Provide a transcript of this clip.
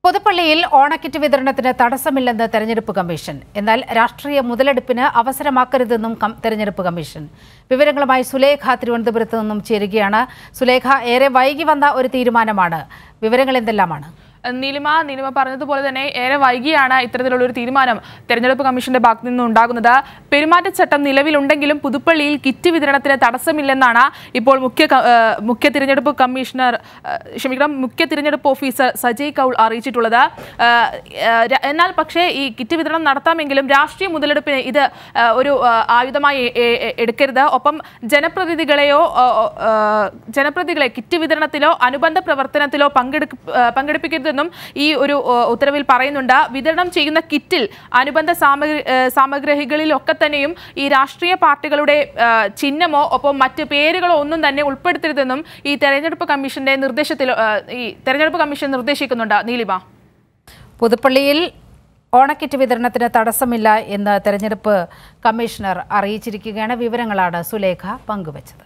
പുതുപ്പള്ളിയിൽ ഓണക്കിറ്റ് വിതരണത്തിന് തടസ്സമില്ലെന്ന് തെരഞ്ഞെടുപ്പ് കമ്മീഷൻ എന്നാൽ രാഷ്ട്രീയ മുതലെടുപ്പിന് അവസരമാക്കരുതെന്നും കം- തെരഞ്ഞെടുപ്പ് കമ്മീഷൻ വിവരങ്ങളുമായി സുലേഖ തിരുവനന്തപുരത്ത് നിന്നും ചേരുകയാണ് സുലേഖ ഏറെ വൈകി വന്ന ഒരു തീരുമാനമാണ് വിവരങ്ങൾ എന്തെല്ലാമാണ് നീലിമ നീലിമ പറഞ്ഞതുപോലെ തന്നെ ഏറെ വൈകിയാണ് ഇത്തരത്തിലുള്ള ഒരു തീരുമാനം തെരഞ്ഞെടുപ്പ് കമ്മീഷന്റെ ഭാഗത്തു നിന്ന് ഉണ്ടാകുന്നത് പെരുമാറ്റച്ചട്ടം നിലവിലുണ്ടെങ്കിലും പുതുപ്പള്ളിയിൽ കിറ്റ് വിതരണത്തിന് തടസ്സമില്ലെന്നാണ് ഇപ്പോൾ മുഖ്യ ക- ഏഹ് മുഖ്യ തിരഞ്ഞെടുപ്പ് കമ്മീഷണർ ഏഹ് ക്ഷമിക്കണം മുഖ്യ തിരഞ്ഞെടുപ്പ് ഓഫീസർ സജയ് കൗൾ അറിയിച്ചിട്ടുള്ളത് ഏഹ് ഏഹ് ര- എന്നാൽ പക്ഷേ ഈ കിറ്റ് വിതരണം നടത്താമെങ്കിലും രാഷ്ട്രീയ മുതലെടുപ്പിന് ഇത് ഏഹ് ഒരു ഏഹ് ആയുധമായി എ- എ- എടുക്കരുത് ഒപ്പം ജനപ്രതിനിധികളെയോ ഏഹ് ഏഹ് ജനപ്രതിനിധികളെ കിറ്റ് വിതരണത്തിലോ അനുബന്ധ പ്രവർത്തനത്തിലോ പങ്കെടുക്ക ഏഹ് പങ്കെടുപ്പിക്കരുതെന്നും ഈ ഒരു ഏഹ് ഉത്തരവിൽ പറയുന്നുണ്ട് വിതരണം ചെയ്യുന്ന കിറ്റിൽ അനുബന്ധ സാമഗ്രി ഏഹ് സാമഗ്രികളിലൊക്കെ തന്നെയും ഈ രാഷ്ട്രീയ പാർട്ടികളുടെ ഏഹ് ചിഹ്നമോ ഒപ്പം മറ്റ് പേരുകളോ ഒന്നും തന്നെ ഉൾപ്പെടുത്തരുതെന്നും ഈ തെരഞ്ഞെടുപ്പ് കമ്മീഷന്റെ നിർദ്ദേശത്തിൽ ഏഹ് ഈ തെരഞ്ഞെടുപ്പ് കമ്മീഷൻ നിർദ്ദേശിക്കുന്നുണ്ട് നീലിമ പുതുപ്പള്ളിയിൽ ഓണക്കിറ്റ് വിതരണത്തിന് തടസ്സമില്ല എന്ന് തെരഞ്ഞെടുപ്പ് കമ്മീഷണർ അറിയിച്ചിരിക്കുകയാണ് വിവരങ്ങളാണ് സുലേഖ പങ്കുവച്ചത്